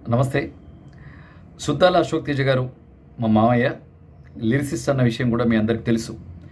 నమస్తే సుద్దాల అశోక్ తేజ గారు మా మామయ్య లిరిసిస్ట్ అన్న విషయం కూడా మీ అందరికి తెలుసు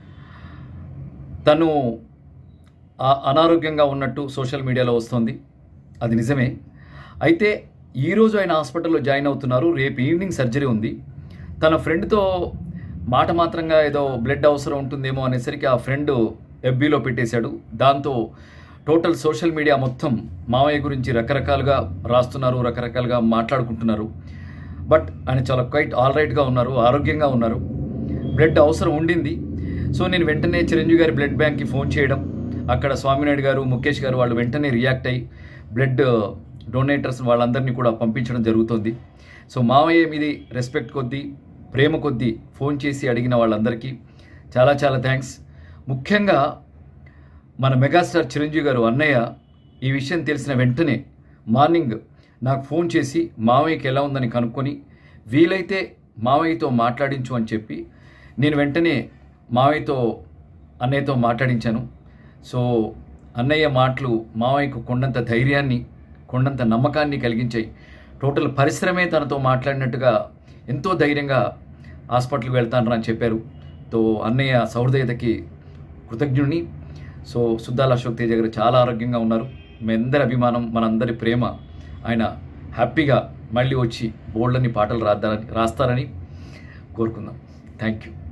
తను ఆ- అనారోగ్యంగా ఉన్నట్టు సోషల్ మీడియాలో వస్తుంది అది నిజమే అయితే ఈరోజు ఆయన హాస్పిటల్లో జాయిన్ అవుతున్నారు రేపు ఈవినింగ్ సర్జరీ ఉంది తన ఫ్రెండ్తో మాట మాత్రంగా ఏదో బ్లడ్ అవసరం ఉంటుందేమో అనేసరికి ఆ ఫ్రెండ్ ఎఫ్బీలో పెట్టేశాడు దాంతో టోటల్ సోషల్ మీడియా మొత్తం మామయ్య గురించి రకరకాలుగా రాస్తున్నారు రకరకాలుగా మాట్లాడుకుంటున్నారు బట్ ఆయన చాలా క్వైట్ ఆల్ రైట్గా ఉన్నారు ఆరోగ్యంగా ఉన్నారు బ్లడ్ అవసరం ఉండింది సో నేను వెంటనే చిరంజీవి గారి బ్లడ్ బ్యాంక్కి ఫోన్ చేయడం అక్కడ స్వామినాయుడు గారు ముఖేష్ గారు వాళ్ళు వెంటనే రియాక్ట్ అయ్యి బ్లడ్ డొనేటర్స్ వాళ్ళందరినీ కూడా పంపించడం జరుగుతుంది సో మావయ్య మీది రెస్పెక్ట్ కొద్దీ ప్రేమ కొద్దీ ఫోన్ చేసి అడిగిన వాళ్ళందరికీ చాలా చాలా థ్యాంక్స్ ముఖ్యంగా మన మెగాస్టార్ చిరంజీవి గారు అన్నయ్య ఈ విషయం తెలిసిన వెంటనే మార్నింగ్ నాకు ఫోన్ చేసి మావయ్యకి ఎలా ఉందని కనుక్కొని వీలైతే మావయ్యతో మాట్లాడించు అని చెప్పి నేను వెంటనే మావయ్యతో అన్నయ్యతో మాట్లాడించాను సో అన్నయ్య మాటలు మావయ్యకు కొండంత ధైర్యాన్ని కొండంత నమ్మకాన్ని కలిగించాయి టోటల్ పరిశ్రమే తనతో మాట్లాడినట్టుగా ఎంతో ధైర్యంగా హాస్పిటల్కి వెళ్తానని అని చెప్పారు తో అన్నయ్య సౌహృదయతకి కృతజ్ఞుడిని సో సుద్దాల అశోక్ తేజ గారు చాలా ఆరోగ్యంగా ఉన్నారు మీ అందరి అభిమానం మనందరి ప్రేమ ఆయన హ్యాపీగా మళ్ళీ వచ్చి బోల్డ్ని పాటలు రాద్దారని రాస్తారని కోరుకుందాం థ్యాంక్ యూ